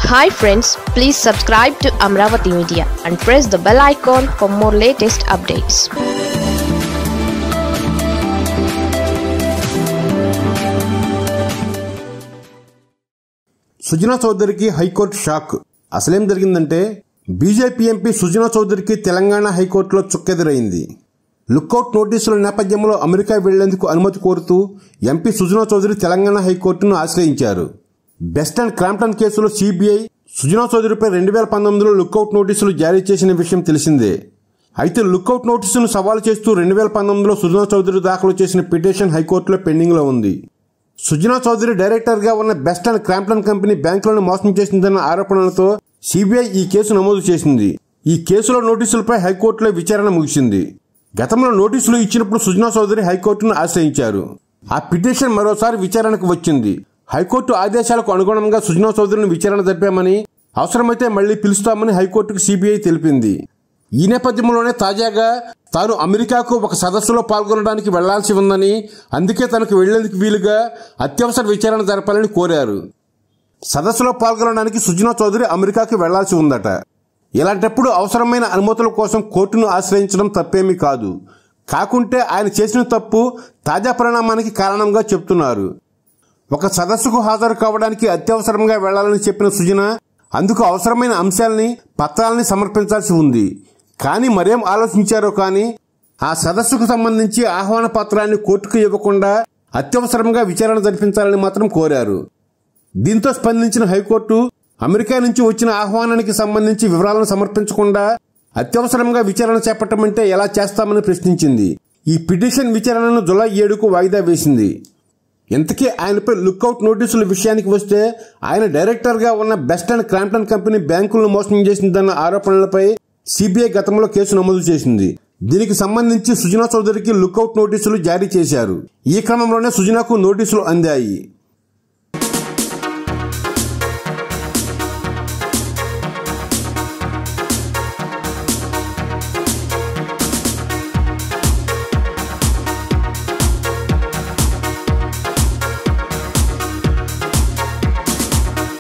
hi friends please subscribe to Amaravati media and press the bell icon for more latest updates Sujana చౌదరికి high court shock అసలేం జరిగిందంటే BJP MP Sujana చౌదరికి తెలంగాణ హైకోర్టులో చుక్కెదురైంది lookout నోటీసుల నేపథ్యంలో అమెరికా వెళ్లేందుకు అనుమతి కోరుతూ ఎంపీ సుజనా చౌదరి తెలంగాణ హైకోర్టును ఆశ్రయించారు బెస్ట్ అండ్ క్రాంప్టన్ కేసులో సిబిఐ సుజనా చౌదరిపై రెండు వేల పంతొమ్మిదిలో లుక్అవుట్ నోటీసులు జారీ చేసిన విషయం తెలిసిందే అయితే లుక్అవుట్ నోటీసును సవాలు చేస్తూ రెండు వేల పంతొమ్మిదిలో సుజనా చౌదరి దాఖలు చేసిన పిటిషన్ హైకోర్టులో పెండింగ్లో ఉంది సుజనా చౌదరి డైరెక్టర్ గా ఉన్న బెస్ట్ అండ్ క్రాంప్టన్ కంపెనీ బ్యాంకులను మోసం చేసిందన్న ఆరోపణలతో సిబిఐ ఈ కేసు నమోదు చేసింది ఈ కేసులో నోటీసులపై హైకోర్టులో విచారణ ముగిసింది గతంలో నోటీసులు ఇచ్చినప్పుడు సుజనా చౌదరి హైకోర్టును ఆశ్రయించారు ఆ పిటిషన్ మరోసారి విచారణకు వచ్చింది హైకోర్టు ఆదేశాలకు అనుగుణంగా సుజనా చౌదరిని విచారణ జరిపామని అవసరమైతే మళ్లీ పిలుస్తామని హైకోర్టుకు సిబిఐ తెలిపింది ఈ నేపథ్యంలోనే తాజాగా తాను అమెరికాకు ఒక సదస్సులో పాల్గొనడానికి వెళ్లాల్సి ఉందని అందుకే తనకు వెళ్లేందుకు వీలుగా అత్యవసర విచారణ జరపాలని కోరారు సదస్సులో పాల్గొనడానికి సుజనా చౌదరి అమెరికాకి వెళ్లాల్సి ఉందట ఇలాంటప్పుడు అవసరమైన అనుమతుల కోసం కోర్టును ఆశ్రయించడం తప్పేమీ కాదు కాకుంటే ఆయన చేసిన తప్పు తాజా పరిణామానికి కారణంగా చెప్తున్నారు ఒక సదస్సుకు హాజరు కావడానికి అత్యవసరంగా వెళ్లాలని చెప్పిన సుజన అందుకు అవసరమైన అంశాలని పత్రాలని సమర్పించాల్సి ఉంది కానీ మరేం ఆలోచించారో కానీ ఆ సదస్సుకు సంబంధించి ఆహ్వాన పత్రాన్ని కోర్టుకు ఇవ్వకుండా అత్యవసరంగా విచారణ జరిపించాలని మాత్రం కోరారు దీంతో స్పందించిన హైకోర్టు అమెరికా నుంచి వచ్చిన ఆహ్వానానికి సంబంధించి వివరాలను సమర్పించకుండా అత్యవసరంగా విచారణ చేపట్టమంటే ఎలా చేస్తామని ప్రశ్నించింది ఈ పిటిషన్ విచారణను జులై ఏడుకు వాయిదా వేసింది ఇంతకీ ఆయనపై లుక్అవుట్ నోటీసుల విషయానికి వస్తే ఆయన డైరెక్టర్గా ఉన్న బెస్ట్ అండ్ క్రాంప్టన్ కంపెనీ బ్యాంకులను మోసం చేసిందన్న ఆరోపణలపై సిబిఐ గతంలో కేసు నమోదు చేసింది దీనికి సంబంధించి సుజనా చౌదరికి లుక్అవుట్ నోటీసులు జారీ చేశారు ఈ క్రమంలోనే సుజనాకు నోటీసులు అందాయి